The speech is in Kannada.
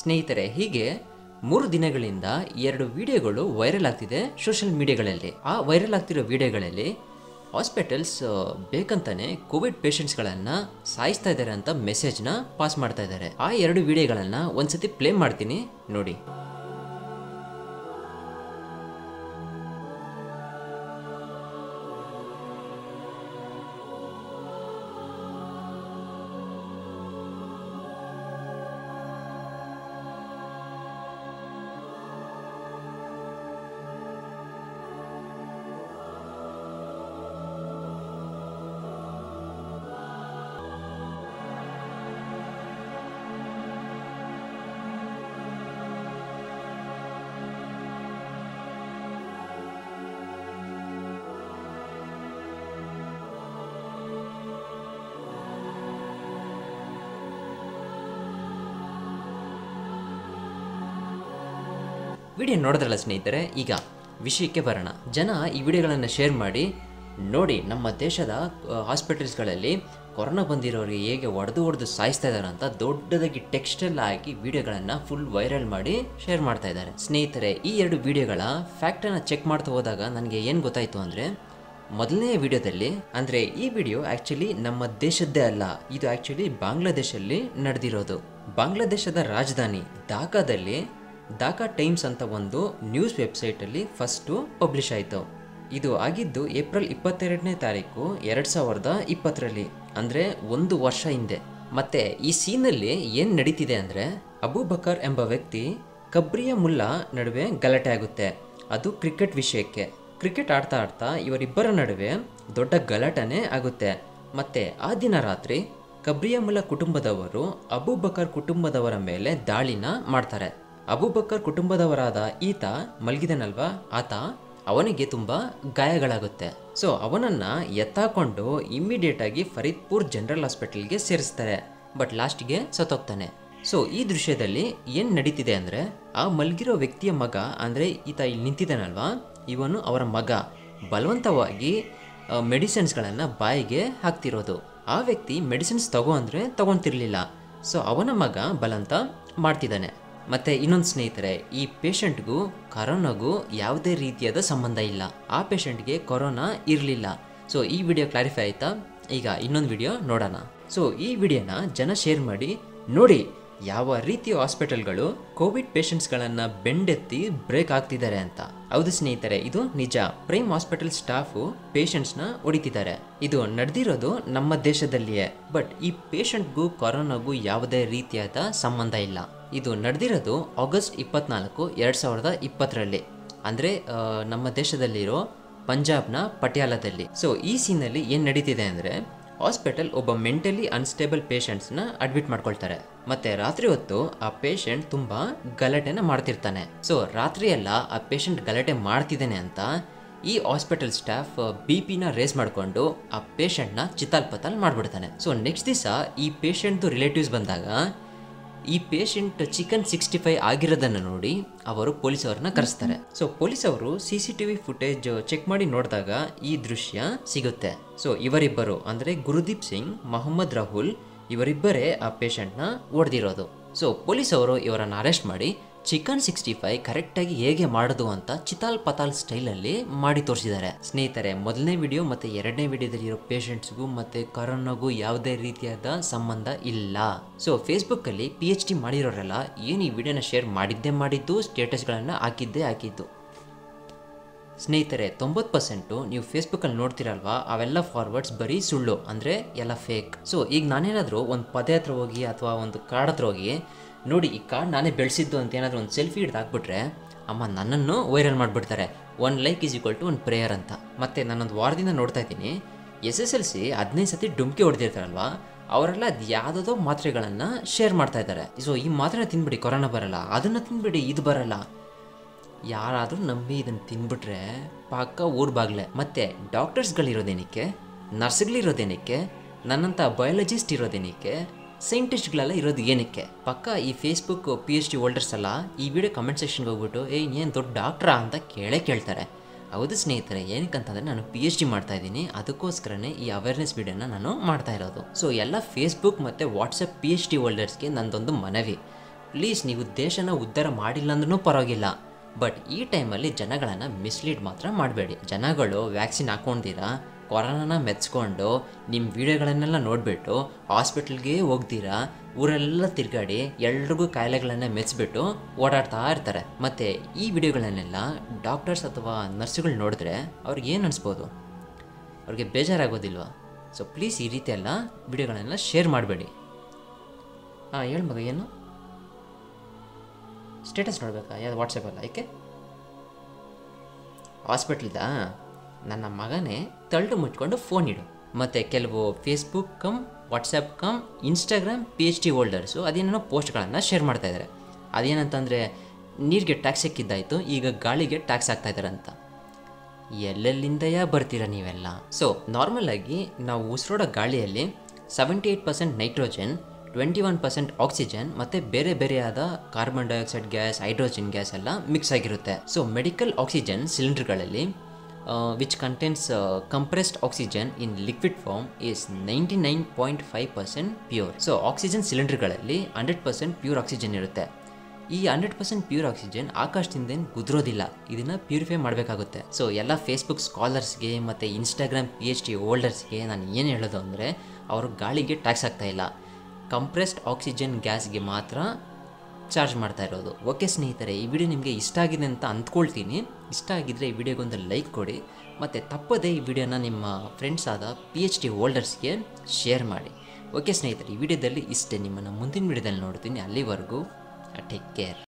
ಸ್ನೇಹಿತರೆ ಹೀಗೆ ಮೂರು ದಿನಗಳಿಂದ ಎರಡು ವಿಡಿಯೋಗಳು ವೈರಲ್ ಆಗ್ತಿದೆ ಸೋಷಿಯಲ್ ಮೀಡಿಯಾಗಳಲ್ಲಿ ಆ ವೈರಲ್ ಆಗ್ತಿರೋ ವಿಡಿಯೋಗಳಲ್ಲಿ ಹಾಸ್ಪಿಟಲ್ಸ್ ಬೇಕಂತಾನೆ ಕೋವಿಡ್ ಪೇಷಂಟ್ಸ್ಗಳನ್ನು ಸಾಯಿಸ್ತಾ ಇದ್ದಾರೆ ಅಂತ ಮೆಸೇಜ್ನ ಪಾಸ್ ಮಾಡ್ತಾ ಇದ್ದಾರೆ ಆ ಎರಡು ವಿಡಿಯೋಗಳನ್ನು ಒಂದ್ಸತಿ ಪ್ಲೇ ಮಾಡ್ತೀನಿ ನೋಡಿ ವಿಡಿಯೋ ನೋಡಿದ್ರಲ್ಲ ಸ್ನೇಹಿತರೆ ಈಗ ವಿಷಯಕ್ಕೆ ಬರೋಣ ಜನ ಈ ವಿಡಿಯೋಗಳನ್ನು ಶೇರ್ ಮಾಡಿ ನೋಡಿ ನಮ್ಮ ದೇಶದ ಹಾಸ್ಪಿಟಲ್ಸ್ಗಳಲ್ಲಿ ಕೊರೋನಾ ಬಂದಿರೋರಿಗೆ ಹೇಗೆ ಒಡೆದು ಹೊಡೆದು ಸಾಯಿಸ್ತಾ ಇದ್ದಾರೆ ಅಂತ ದೊಡ್ಡದಾಗಿ ಟೆಕ್ಸ್ಟೆಲ್ಲ ಹಾಕಿ ವಿಡಿಯೋಗಳನ್ನು ಫುಲ್ ವೈರಲ್ ಮಾಡಿ ಶೇರ್ ಮಾಡ್ತಾ ಇದ್ದಾರೆ ಸ್ನೇಹಿತರೆ ಈ ಎರಡು ವಿಡಿಯೋಗಳ ಫ್ಯಾಕ್ಟನ್ನು ಚೆಕ್ ಮಾಡ್ತಾ ಹೋದಾಗ ನನಗೆ ಏನು ಗೊತ್ತಾಯಿತು ಅಂದರೆ ಮೊದಲನೇ ವಿಡಿಯೋದಲ್ಲಿ ಅಂದರೆ ಈ ವಿಡಿಯೋ ಆ್ಯಕ್ಚುಲಿ ನಮ್ಮ ದೇಶದ್ದೇ ಅಲ್ಲ ಇದು ಆ್ಯಕ್ಚುಲಿ ಬಾಂಗ್ಲಾದೇಶಲ್ಲಿ ನಡೆದಿರೋದು ಬಾಂಗ್ಲಾದೇಶದ ರಾಜಧಾನಿ ಢಾಕಾದಲ್ಲಿ ಢಾಕಾ ಟೈಮ್ಸ್ ಅಂತ ಒಂದು ನ್ಯೂಸ್ ವೆಬ್ಸೈಟಲ್ಲಿ ಫಸ್ಟು ಪಬ್ಲಿಷ್ ಆಯಿತು ಇದು ಆಗಿದ್ದು ಏಪ್ರಿಲ್ ಇಪ್ಪತ್ತೆರಡನೇ ತಾರೀಕು ಎರಡು ಸಾವಿರದ ಇಪ್ಪತ್ತರಲ್ಲಿ ಅಂದರೆ ಒಂದು ವರ್ಷ ಹಿಂದೆ ಮತ್ತೆ ಈ ಸೀನಲ್ಲಿ ಏನು ನಡೀತಿದೆ ಅಂದರೆ ಅಬೂಬಕರ್ ಎಂಬ ವ್ಯಕ್ತಿ ಕಬ್ರಿಯ ಮುಲ್ಲಾ ನಡುವೆ ಗಲಾಟೆ ಆಗುತ್ತೆ ಅದು ಕ್ರಿಕೆಟ್ ವಿಷಯಕ್ಕೆ ಕ್ರಿಕೆಟ್ ಆಡ್ತಾ ಆಡ್ತಾ ಇವರಿಬ್ಬರ ನಡುವೆ ದೊಡ್ಡ ಗಲಾಟನೆ ಆಗುತ್ತೆ ಮತ್ತೆ ಆ ದಿನ ರಾತ್ರಿ ಕಬ್ರಿಯ ಮುಲ್ಲಾ ಕುಟುಂಬದವರು ಅಬೂಬಕರ್ ಕುಟುಂಬದವರ ಮೇಲೆ ದಾಳಿನ ಮಾಡ್ತಾರೆ ಅಬೂಬಕರ್ ಕುಟುಂಬದವರಾದ ಈತ ಮಲಗಿದನಲ್ವಾ ಆತ ಅವನಿಗೆ ತುಂಬ ಗಾಯಗಳಾಗುತ್ತೆ ಸೊ ಅವನನ್ನ ಎತ್ತಾಕೊಂಡು ಇಮ್ಮಿಡಿಯೇಟ್ ಆಗಿ ಫರೀದ್ಪುರ್ ಜನರಲ್ ಹಾಸ್ಪಿಟಲ್ಗೆ ಸೇರಿಸ್ತಾರೆ ಬಟ್ ಲಾಸ್ಟ್ಗೆ ಸತ್ತೋಗ್ತಾನೆ ಸೊ ಈ ದೃಶ್ಯದಲ್ಲಿ ಏನು ನಡೀತಿದೆ ಅಂದರೆ ಆ ಮಲಗಿರೋ ವ್ಯಕ್ತಿಯ ಮಗ ಅಂದರೆ ಈತ ಇಲ್ಲಿ ನಿಂತಿದ್ದಾನಲ್ವಾ ಇವನು ಅವರ ಮಗ ಬಲವಂತವಾಗಿ ಮೆಡಿಸಿನ್ಸ್ಗಳನ್ನು ಬಾಯಿಗೆ ಹಾಕ್ತಿರೋದು ಆ ವ್ಯಕ್ತಿ ಮೆಡಿಸಿನ್ಸ್ ತಗೋ ಅಂದರೆ ತಗೊತಿರ್ಲಿಲ್ಲ ಸೊ ಅವನ ಮಗ ಬಲವಂತ ಮಾಡ್ತಿದ್ದಾನೆ ಮತ್ತೆ ಇನ್ನೊಂದು ಸ್ನೇಹಿತರೆ ಈ ಪೇಷಂಟ್ಗೂ ಕರೋನಾಗೂ ಯಾವುದೇ ರೀತಿಯಾದ ಸಂಬಂಧ ಇಲ್ಲ ಆ ಪೇಷಂಟ್ಗೆ ಕೊರೋನಾ ಇರಲಿಲ್ಲ ಸೊ ಈ ವಿಡಿಯೋ ಕ್ಲಾರಿಫೈ ಆಯ್ತಾ ಈಗ ಇನ್ನೊಂದು ವಿಡಿಯೋ ನೋಡೋಣ ಸೊ ಈ ವಿಡಿಯೋನ ಜನ ಶೇರ್ ಮಾಡಿ ನೋಡಿ ಯಾವ ರೀತಿಯ ಹಾಸ್ಪಿಟಲ್ಗಳು ಕೋವಿಡ್ ಪೇಷಂಟ್ಸ್ಗಳನ್ನು ಬೆಂಡೆತ್ತಿ ಬ್ರೇಕ್ ಆಗ್ತಿದ್ದಾರೆ ಅಂತ ಹೌದು ಸ್ನೇಹಿತರೆ ಇದು ನಿಜ ಪ್ರೈಮ್ ಹಾಸ್ಪಿಟಲ್ ಸ್ಟಾಫು ಪೇಷಂಟ್ಸ್ನ ಹೊಡಿತಿದ್ದಾರೆ ಇದು ನಡೆದಿರೋದು ನಮ್ಮ ದೇಶದಲ್ಲಿಯೇ ಬಟ್ ಈ ಪೇಷಂಟ್ಗೂ ಕೊರೋನಾಗೂ ಯಾವುದೇ ರೀತಿಯಾದ ಸಂಬಂಧ ಇಲ್ಲ ಇದು ನಡೆದಿರೋದು ಆಗಸ್ಟ್ ಇಪ್ಪತ್ನಾಲ್ಕು ಎರಡು ಸಾವಿರದ ಇಪ್ಪತ್ತರಲ್ಲಿ ಅಂದರೆ ನಮ್ಮ ದೇಶದಲ್ಲಿರೋ ಪಂಜಾಬ್ನ ಪಟಿಯಾಲದಲ್ಲಿ ಸೊ ಈ ಸೀನಲ್ಲಿ ಏನು ನಡೀತಿದೆ ಅಂದರೆ ಹಾಸ್ಪಿಟಲ್ ಒಬ್ಬ ಮೆಂಟಲಿ ಅನ್ಸ್ಟೇಬಲ್ ಪೇಷಂಟ್ಸ್ನ ಅಡ್ಮಿಟ್ ಮಾಡ್ಕೊಳ್ತಾರೆ ಮತ್ತೆ ರಾತ್ರಿ ಹೊತ್ತು ಆ ಪೇಷಂಟ್ ತುಂಬ ಗಲಾಟೆನ ಮಾಡ್ತಿರ್ತಾನೆ ಸೊ ರಾತ್ರಿ ಎಲ್ಲ ಆ ಪೇಷಂಟ್ ಗಲಾಟೆ ಮಾಡ್ತಿದ್ದಾನೆ ಅಂತ ಈ ಹಾಸ್ಪಿಟಲ್ ಸ್ಟಾಫ್ ಬಿ ಪಿನ ರೇಸ್ ಮಾಡಿಕೊಂಡು ಆ ಪೇಷಂಟ್ನ ಚಿತಾಲ್ಪತಾಲ್ ಮಾಡಿಬಿಡ್ತಾನೆ ಸೊ ನೆಕ್ಸ್ಟ್ ದಿವಸ ಈ ಪೇಷಂಟ್ದು ರಿಲೇಟಿವ್ಸ್ ಬಂದಾಗ ಈ ಪೇಷಂಟ್ ಚಿಕನ್ ಸಿಕ್ಸ್ಟಿ ಫೈವ್ ಆಗಿರೋದನ್ನು ನೋಡಿ ಅವರು ಪೊಲೀಸ್ ಅವ್ರನ್ನ ಕರೆಸ್ತಾರೆ ಸೊ ಪೊಲೀಸ್ ಅವರು C C T V footage check ಮಾಡಿ ನೋಡಿದಾಗ ಈ ದೃಶ್ಯ ಸಿಗುತ್ತೆ ಸೊ ಇವರಿಬ್ಬರು ಅಂದರೆ ಗುರುದೀಪ್ ಸಿಂಗ್ ಮೊಹಮ್ಮದ್ ರಾಹುಲ್ ಇವರಿಬ್ಬರೇ ಆ ಪೇಷಂಟ್ನ ಹೊಡೆದಿರೋದು ಸೊ ಪೊಲೀಸ್ ಅವರು ಇವರನ್ನು ಅರೆಸ್ಟ್ ಮಾಡಿ ಚಿಕನ್ ಸಿಕ್ಸ್ಟಿ ಫೈವ್ ಕರೆಕ್ಟಾಗಿ ಹೇಗೆ ಮಾಡೋದು ಅಂತ ಚಿತಾಲ್ ಪತಾಲ್ ಸ್ಟೈಲಲ್ಲಿ ಮಾಡಿ ತೋರಿಸಿದ್ದಾರೆ ಸ್ನೇಹಿತರೆ ಮೊದಲನೇ ವಿಡಿಯೋ ಮತ್ತು ಎರಡನೇ ವಿಡಿಯೋದಲ್ಲಿರೋ ಪೇಷಂಟ್ಸ್ಗೂ ಮತ್ತು ಕರೋನಾಗೂ ಯಾವುದೇ ರೀತಿಯಾದ ಸಂಬಂಧ ಇಲ್ಲ ಸೊ ಫೇಸ್ಬುಕ್ಕಲ್ಲಿ ಪಿ ಎಚ್ ಡಿ ಮಾಡಿರೋರೆಲ್ಲ ಏನು ಈ ವಿಡಿಯೋನ ಶೇರ್ ಮಾಡಿದ್ದೇ ಮಾಡಿದ್ದು ಸ್ಟೇಟಸ್ಗಳನ್ನು ಹಾಕಿದ್ದೇ ಹಾಕಿದ್ದು ಸ್ನೇಹಿತರೆ ತೊಂಬತ್ತು ಪರ್ಸೆಂಟು ನೀವು ಫೇಸ್ಬುಕ್ಕಲ್ಲಿ ನೋಡ್ತೀರಲ್ವಾ ಅವೆಲ್ಲ ಫಾರ್ವರ್ಡ್ಸ್ ಬರೀ ಸುಳ್ಳು ಅಂದರೆ ಎಲ್ಲ ಫೇಕ್ ಸೊ ಈಗ ನಾನೇನಾದರೂ ಒಂದು ಪದೇ ಹತ್ರ ಹೋಗಿ ಅಥವಾ ಒಂದು ಕಾರ್ಡ್ ಹತ್ರ ಹೋಗಿ ನೋಡಿ ಈ ಕಾರ್ಡ್ ನಾನೇ ಬೆಳೆಸಿದ್ದು ಅಂತ ಏನಾದರೂ ಒಂದು ಸೆಲ್ಫಿ ಹಿಡ್ದು ಹಾಕ್ಬಿಟ್ರೆ ಅಮ್ಮ ನನ್ನನ್ನು ವೈರಲ್ ಮಾಡಿಬಿಡ್ತಾರೆ one like is equal to one prayer ಅಂತ ಮತ್ತು ನಾನೊಂದು ವಾರದಿಂದ ನೋಡ್ತಾ ಇದ್ದೀನಿ ಎಸ್ ಎಸ್ ಎಲ್ ಸಿ ಹದಿನೈದು ಸತಿ ಡುಮ್ಕಿ ಹೊಡೆದಿರ್ತಾರಲ್ವಾ ಅವರೆಲ್ಲ ಅದು ಯಾವುದೋ ಮಾತ್ರೆಗಳನ್ನು ಶೇರ್ ಮಾಡ್ತಾ ಇದ್ದಾರೆ ಸೊ ಈ ಮಾತ್ರೆ ತಿನ್ಬಿಡಿ ಕೊರೋನಾ ಬರಲ್ಲ ಅದನ್ನು ತಿನ್ಬಿಡಿ ಇದು ಬರಲ್ಲ ಯಾರಾದರೂ ನಂಬಿ ಇದನ್ನು ತಿನ್ಬಿಟ್ರೆ ಪಕ್ಕ ಊರ್ ಬಾಗ್ಲೆ ಮತ್ತೆ ಡಾಕ್ಟರ್ಸ್ಗಳಿರೋದೇನಕ್ಕೆ ನರ್ಸ್ಗಳಿರೋದೇನಕ್ಕೆ ನನ್ನಂಥ ಬಯಾಲಜಿಸ್ಟ್ ಇರೋದೇನಕ್ಕೆ ಸೈಂಟಿಸ್ಟ್ಗಳೆಲ್ಲ ಇರೋದು ಏನಕ್ಕೆ ಪಕ್ಕ ಈ Facebook P H D holders ಎಲ್ಲ ಈ ವಿಡಿಯೋ ಕಮೆಂಟ್ ಸೆಕ್ಷನ್ಗೆ ಹೋಗ್ಬಿಟ್ಟು ಏ ಇನ್ನೇನು ದೊಡ್ಡ ಡಾಕ್ಟ್ರಾ ಅಂತ ಕೇಳೇ ಕೇಳ್ತಾರೆ ಹೌದು ಸ್ನೇಹಿತರೆ ಏನಕ್ಕಂತಂದರೆ ನಾನು ಪಿ ಎಚ್ ಡಿ ಮಾಡ್ತಾ ಇದ್ದೀನಿ ಅದಕ್ಕೋಸ್ಕರನೇ ಈ ಅವೇರ್ನೆಸ್ ವಿಡಿಯೋನ ನಾನು ಮಾಡ್ತಾ ಇರೋದು ಸೊ ಎಲ್ಲ ಫೇಸ್ಬುಕ್ ಮತ್ತು ವಾಟ್ಸಪ್ ಪಿ ಎಚ್ ಡಿ ಹೋಲ್ಡರ್ಸ್ಗೆ ನಂದೊಂದು ಮನವಿ ಪ್ಲೀಸ್ ನೀವು ದೇಶನ ಉದ್ಧಾರ ಮಾಡಿಲ್ಲ ಅಂದ್ರೂ ಪರವಾಗಿಲ್ಲ ಬಟ್ ಈ ಟೈಮಲ್ಲಿ ಜನಗಳನ್ನು ಮಿಸ್ಲೀಡ್ ಮಾತ್ರ ಮಾಡಬೇಡಿ ಜನಗಳು ವ್ಯಾಕ್ಸಿನ್ ಹಾಕ್ಕೊಂಡಿರಾ ಕೊರೋನಾನ ಮೆಚ್ಕೊಂಡು ನಿಮ್ಮ ವಿಡಿಯೋಗಳನ್ನೆಲ್ಲ ನೋಡಿಬಿಟ್ಟು ಹಾಸ್ಪಿಟ್ಲ್ಗೆ ಹೋಗ್ದಿರಾ ಊರೆಲ್ಲ ತಿರುಗಾಡಿ ಎಲ್ರಿಗೂ ಕಾಯಿಲೆಗಳನ್ನು ಮೆಚ್ಚಿಬಿಟ್ಟು ಓಡಾಡ್ತಾ ಇರ್ತಾರೆ ಮತ್ತು ಈ ವಿಡಿಯೋಗಳನ್ನೆಲ್ಲ ಡಾಕ್ಟರ್ಸ್ ಅಥವಾ ನರ್ಸ್ಗಳು ನೋಡಿದ್ರೆ ಅವ್ರಿಗೆ ಏನು ಅನಿಸ್ಬೋದು ಅವ್ರಿಗೆ ಬೇಜಾರಾಗೋದಿಲ್ವಾ ಸೊ ಪ್ಲೀಸ್ ಈ ರೀತಿ ಎಲ್ಲ ವಿಡಿಯೋಗಳನ್ನೆಲ್ಲ ಶೇರ್ ಮಾಡಬೇಡಿ ಹಾಂ ಹೇಳಿ ಮಗ ಏನು ಸ್ಟೇಟಸ್ ನೋಡಬೇಕಾ ಯಾವುದು ವಾಟ್ಸಪ್ಪಲ್ಲ ಏಕೆ ಹಾಸ್ಪಿಟ್ಲ್ದಾ ನನ್ನ ಮಗನೇ ತಳ್ಳು ಮುಚ್ಕೊಂಡು ಫೋನ್ ಇಡು ಮತ್ತು ಕೆಲವು Facebook cum WhatsApp cum Instagram P H D holders ಅದೇನೇನೋ ಪೋಸ್ಟ್ಗಳನ್ನು ಶೇರ್ ಮಾಡ್ತಾ ಇದ್ದಾರೆ ಅದೇನಂತಂದರೆ ನೀರಿಗೆ ಟ್ಯಾಕ್ಸ್ ಸಿಕ್ಕಿದ್ದಾಯಿತು ಈಗ ಗಾಳಿಗೆ ಟ್ಯಾಕ್ಸ್ ಆಗ್ತಾ ಇದ್ದಾರೆ ಅಂತ ಎಲ್ಲೆಲ್ಲಿಂದಯ ಬರ್ತೀರಾ ನೀವೆಲ್ಲ ಸೊ ನಾರ್ಮಲಾಗಿ ನಾವು ಉಸಿರೋಡೋ ಗಾಳಿಯಲ್ಲಿ seventy eight percent nitrogen twenty one percent oxygen ಮತ್ತು ಬೇರೆ ಬೇರೆಯಾದ carbon dioxide gas hydrogen gas ಎಲ್ಲ ಮಿಕ್ಸ್ ಆಗಿರುತ್ತೆ ಸೊ ಮೆಡಿಕಲ್ ಆಕ್ಸಿಜನ್ ಸಿಲಿಂಡರ್ಗಳಲ್ಲಿ which contains compressed oxygen in liquid form is ninety nine point five percent pure so oxygen ಸಿಲಿಂಡರ್ಗಳಲ್ಲಿ ಹಂಡ್ರೆಡ್ ಪರ್ಸೆಂಟ್ ಪ್ಯೂರ್ ಆಕ್ಸಿಜನ್ ಇರುತ್ತೆ ಈ ಹಂಡ್ರೆಡ್ ಪರ್ಸೆಂಟ್ ಪ್ಯೂರ್ ಆಕ್ಸಿಜನ್ ಆಕಾಶದಿಂದ ಏನು ಕುದುರೋದಿಲ್ಲ ಇದನ್ನು ಪ್ಯೂರಿಫೈ ಮಾಡಬೇಕಾಗುತ್ತೆ ಸೊ ಎಲ್ಲ ಫೇಸ್ಬುಕ್ ಸ್ಕಾಲರ್ಸ್ಗೆ ಮತ್ತು ಇನ್ಸ್ಟಾಗ್ರಾಮ್ ಪಿ ಎಚ್ ಡಿ ಹೋಲ್ಡರ್ಸ್ಗೆ ನಾನು ಏನು ಹೇಳೋದು ಅಂದರೆ ಅವರು ಗಾಳಿಗೆ ಟ್ಯಾಕ್ಸ್ ಆಗ್ತಾ ಇಲ್ಲ ಕಂಪ್ರೆಸ್ಡ್ ಆಕ್ಸಿಜನ್ ಗ್ಯಾಸ್ಗೆ ಮಾತ್ರ ಚಾರ್ಜ್ ಮಾಡ್ತಾ ಇರೋದು ಓಕೆ ಸ್ನೇಹಿತರೆ ಈ ವಿಡಿಯೋ ನಿಮಗೆ ಇಷ್ಟ ಆಗಿದೆ ಅಂತ ಅಂದ್ಕೊಳ್ತೀನಿ ಇಷ್ಟ ಆಗಿದ್ದರೆ ಈ ವಿಡಿಯೋಗೊಂದು ಲೈಕ್ ಕೊಡಿ ಮತ್ತು ತಪ್ಪದೇ ಈ ವಿಡಿಯೋನ ನಿಮ್ಮ ಫ್ರೆಂಡ್ಸ್ ಆದ ಪಿ ಎಚ್ ಡಿ ಹೋಲ್ಡರ್ಸ್ಗೆ ಶೇರ್ ಮಾಡಿ ಓಕೆ ಸ್ನೇಹಿತರೆ ಈ ವಿಡಿಯೋದಲ್ಲಿ ಇಷ್ಟೇ ನಿಮ್ಮನ್ನು ಮುಂದಿನ ವಿಡಿಯೋದಲ್ಲಿ ನೋಡ್ತೀನಿ ಅಲ್ಲಿವರೆಗೂ ಟೇಕ್ ಕೇರ್